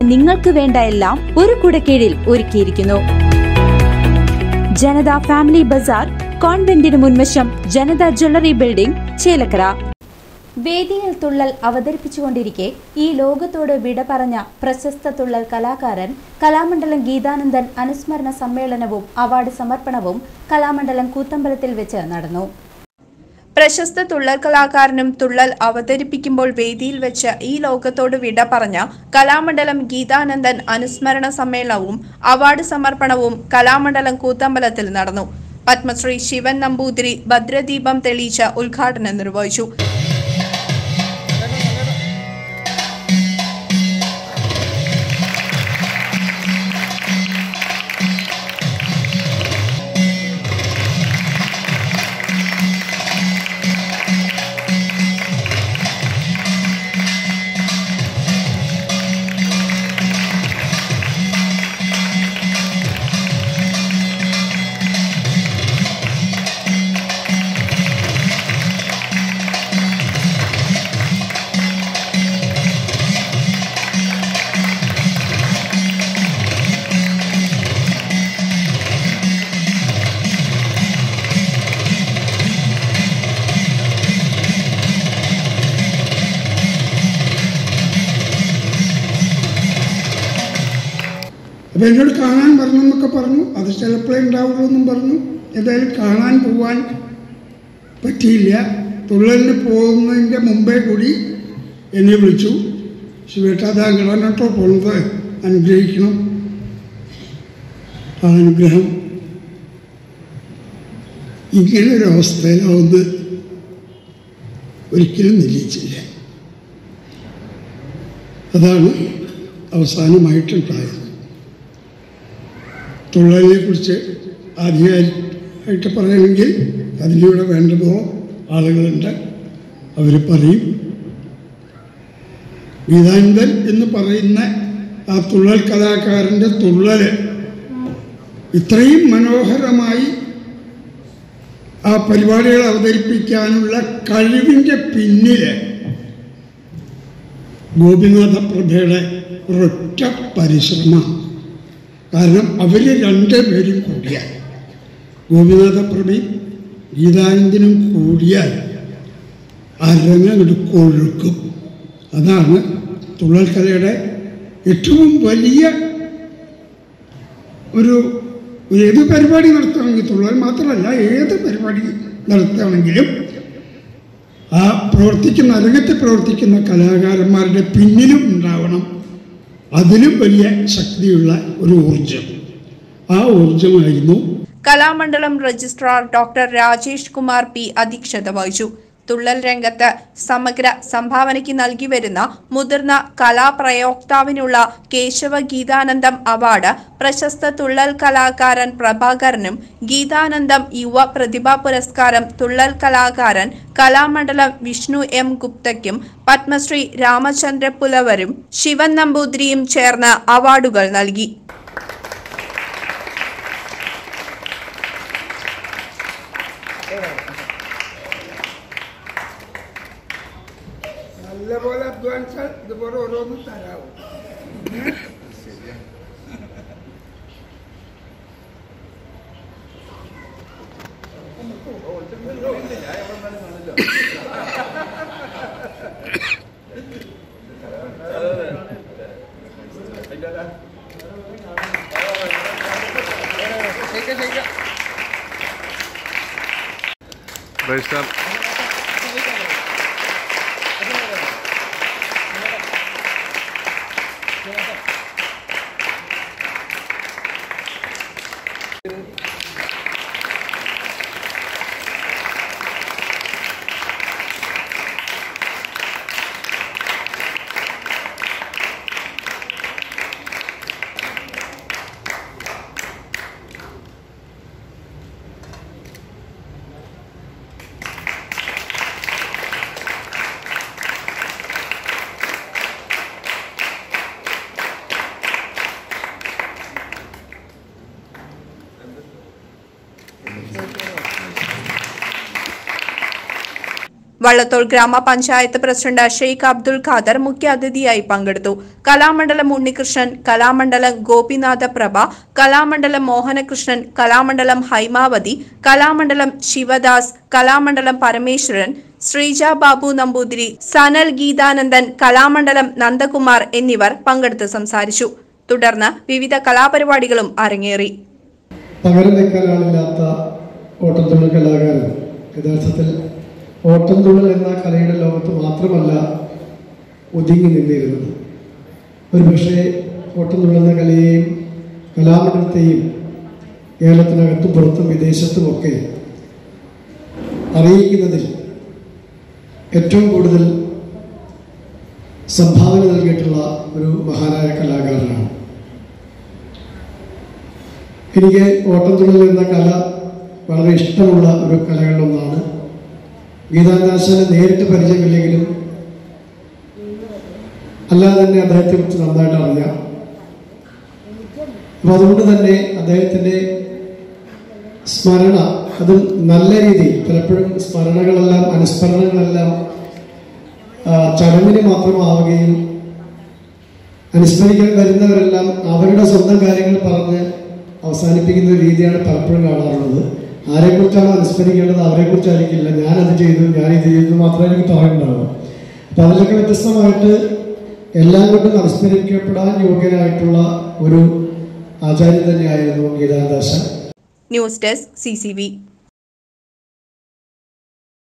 നിങ്ങൾക്ക് വേണ്ട എല്ലാം ഒരു കുടക്കീഴിൽ ഒരുക്കിയിരിക്കുന്നു ജനത ഫാമിലി ബസാർ കോൺവെന്റിന് മുൻവശം ജനത ജ്വല്ലറി ബിൽഡിംഗ് ചേലക്കര വേദിയിൽ തുള്ളൽ അവതരിപ്പിച്ചുകൊണ്ടിരിക്കെ ഈ ലോകത്തോട് വിട പറഞ്ഞ പ്രശസ്ത തുള്ളൽ കലാകാരൻ കലാമണ്ഡലം ഗീതാനന്ദൻ അനുസ്മരണ സമ്മേളനവും അവാർഡ് സമർപ്പണവും കലാമണ്ഡലം കൂത്തമ്പലത്തിൽ വെച്ച് നടന്നു പ്രശസ്ത തുള്ളൽ കലാകാരനും തുള്ളൽ അവതരിപ്പിക്കുമ്പോൾ വേദിയിൽ വെച്ച് ഈ ലോകത്തോട് വിട പറഞ്ഞ കലാമണ്ഡലം ഗീതാനന്ദൻ അനുസ്മരണ സമ്മേളനവും അവാർഡ് സമർപ്പണവും കലാമണ്ഡലം കൂത്തമ്പലത്തിൽ നടന്നു പത്മശ്രീ ശിവൻ നമ്പൂതിരി ഭദ്രദീപം തെളിയിച്ച് ഉദ്ഘാടനം നിർവഹിച്ചു അപ്പം എന്നോട് കാണാൻ പറഞ്ഞു എന്നൊക്കെ പറഞ്ഞു അത് ചിലപ്പോഴേ ഉണ്ടാവുള്ളൂ എന്നും പറഞ്ഞു ഏതായാലും കാണാൻ പോവാൻ പറ്റിയില്ല തുള്ളലിന് പോകുന്നതിൻ്റെ മുമ്പേ കൂടി എന്നെ വിളിച്ചു ശിവേട്ട താങ്കളാണ് കേട്ടോ പോകുന്നത് അനുഗ്രഹിക്കണം ആ അനുഗ്രഹം ഇങ്ങനൊരു അവസ്ഥയിലാവുന്നത് ഒരിക്കലും നിരീക്ഷിച്ചില്ല അതാണ് അവസാനമായിട്ടുണ്ടായത് തുള്ളലിനെ കുറിച്ച് ആധികാരികമായിട്ട് പറയണമെങ്കിൽ അതിലൂടെ വേണ്ടതോ ആളുകളുണ്ട് അവർ പറയും ഗീതാനന്ദൻ എന്ന് പറയുന്ന ആ തുള്ളൽ കലാകാരൻ്റെ തുള്ളല് ഇത്രയും മനോഹരമായി ആ പരിപാടികൾ അവതരിപ്പിക്കാനുള്ള കഴിവിൻ്റെ പിന്നില് ഗോപിനാഥ പ്രഭയുടെ ഒരൊറ്റ പരിശ്രമം കാരണം അവർ രണ്ടുപേരും കൂടിയാൽ ഗോപിനാഥ പ്രഭയും ഗീതാനന്ദനും കൂടിയാൽ അരങ്ങ് കൊഴുക്കും അതാണ് തുള്ളൽ കലയുടെ ഏറ്റവും വലിയ ഒരു ഏത് പരിപാടി നടത്തുകയാണെങ്കിൽ തുള്ളൽ മാത്രമല്ല ഏത് പരിപാടി നടത്തുകയാണെങ്കിലും ആ പ്രവർത്തിക്കുന്ന അരങ്ങത്ത് പ്രവർത്തിക്കുന്ന കലാകാരന്മാരുടെ പിന്നിലും ഉണ്ടാവണം അതിലും വലിയ ശക്തിയുള്ള ഒരു ഊർജം ആ ഊർജമായിരുന്നു Kalamandalam registrar doctor Rajesh Kumar P അധ്യക്ഷത വഹിച്ചു തുള്ളൽ രംഗത്ത് സമഗ്ര സംഭാവനയ്ക്ക് നൽകി വരുന്ന മുതിർന്ന കലാപ്രയോക്താവിനുള്ള കേശവ ഗീതാനന്ദം അവാർഡ് പ്രശസ്ത തുള്ളൽ കലാകാരൻ പ്രഭാകരനും ഗീതാനന്ദം യുവ പ്രതിഭാ പുരസ്കാരം തുള്ളൽ കലാകാരൻ കലാമണ്ഡലം വിഷ്ണു എം ഗുപ്തയ്ക്കും പത്മശ്രീ രാമചന്ദ്ര പുലവരും ശിവൻ നമ്പൂതിരിയും ചേർന്ന് അവാർഡുകൾ നൽകി നല്ലപോലെ അധ്വാനിച്ചാൽ ഇതുപോലെ ഓരോന്നും തരാവും രജിസ്റ്റർ വള്ളത്തോൾ ഗ്രാമപഞ്ചായത്ത് പ്രസിഡന്റ് ഷെയ്ഖ് അബ്ദുൽ ഖാദർ മുഖ്യാതിഥിയായി പങ്കെടുത്തു കലാമണ്ഡലം ഉണ്ണികൃഷ്ണൻ കലാമണ്ഡലം ഗോപിനാഥ പ്രഭ കലാമണ്ഡലം മോഹനകൃഷ്ണൻ കലാമണ്ഡലം ഹൈമാവതി കലാമണ്ഡലം ശിവദാസ് കലാമണ്ഡലം പരമേശ്വരൻ ശ്രീജ ബാബു നമ്പൂതിരി സനൽ ഗീതാനന്ദൻ കലാമണ്ഡലം നന്ദകുമാർ എന്നിവർ പങ്കെടുത്ത് സംസാരിച്ചു തുടർന്ന് വിവിധ കലാപരിപാടികളും അരങ്ങേറി പകരം വെക്കാനാളില്ലാത്ത ഓട്ടംതുള്ളൽ കലാകാരൻ യഥാർത്ഥത്തിൽ ഓട്ടംതുള്ളൽ എന്ന കലയുടെ ലോകത്ത് മാത്രമല്ല ഒതുങ്ങി നിന്നിരുന്നത് ഒരുപക്ഷെ ഓട്ടംതുള്ളുന്ന കലയെയും കലാമണ്ഡലത്തെയും കേരളത്തിനകത്തും പുറത്തും വിദേശത്തുമൊക്കെ അറിയിക്കുന്നതിൽ ഏറ്റവും കൂടുതൽ സംഭാവന നൽകിയിട്ടുള്ള ഒരു മഹാനായ കലാകാരനാണ് എനിക്ക് ഓട്ടംതുള്ളൽ എന്ന കല വളരെ ഇഷ്ടമുള്ള ഒരു കലകളിലൊന്നാണ് ഗീതാദാശനെ നേരിട്ട് പരിചയമില്ലെങ്കിലും അല്ലാതെ തന്നെ അദ്ദേഹത്തെ കുറിച്ച് നന്നായിട്ട് അറിയാം അപ്പൊ അതുകൊണ്ട് തന്നെ അദ്ദേഹത്തിന്റെ സ്മരണ അതും നല്ല രീതിയിൽ പലപ്പോഴും സ്മരണകളെല്ലാം അനുസ്മരണങ്ങളെല്ലാം ആ, ചടങ്ങിന് മാത്രമാവുകയും അനുസ്മരിക്കാൻ വരുന്നവരെല്ലാം അവരുടെ സ്വന്തം കാര്യങ്ങൾ പറഞ്ഞ് അവസാനിപ്പിക്കുന്ന ഒരു രീതിയാണ് പലപ്പോഴും കാണാറുള്ളത് ആരെക്കുറിച്ചാണ് അനുസ്മരിക്കേണ്ടത് അവരെക്കുറിച്ചായിരിക്കില്ല ഞാനത് ചെയ്തു ഞാൻ ഇത് ചെയ്തു മാത്രമേ എനിക്ക് പറയുന്നുണ്ടാവുക അപ്പൊ അതിലൊക്കെ വ്യത്യസ്തമായിട്ട് എല്ലാം കൊണ്ടും അനുസ്മരിക്കപ്പെടാൻ യോഗ്യനായിട്ടുള്ള ഒരു ആചാര്യൻ തന്നെയായിരുന്നു ഗീതാദാശ ന്യൂസ് ഡെസ്ക് സി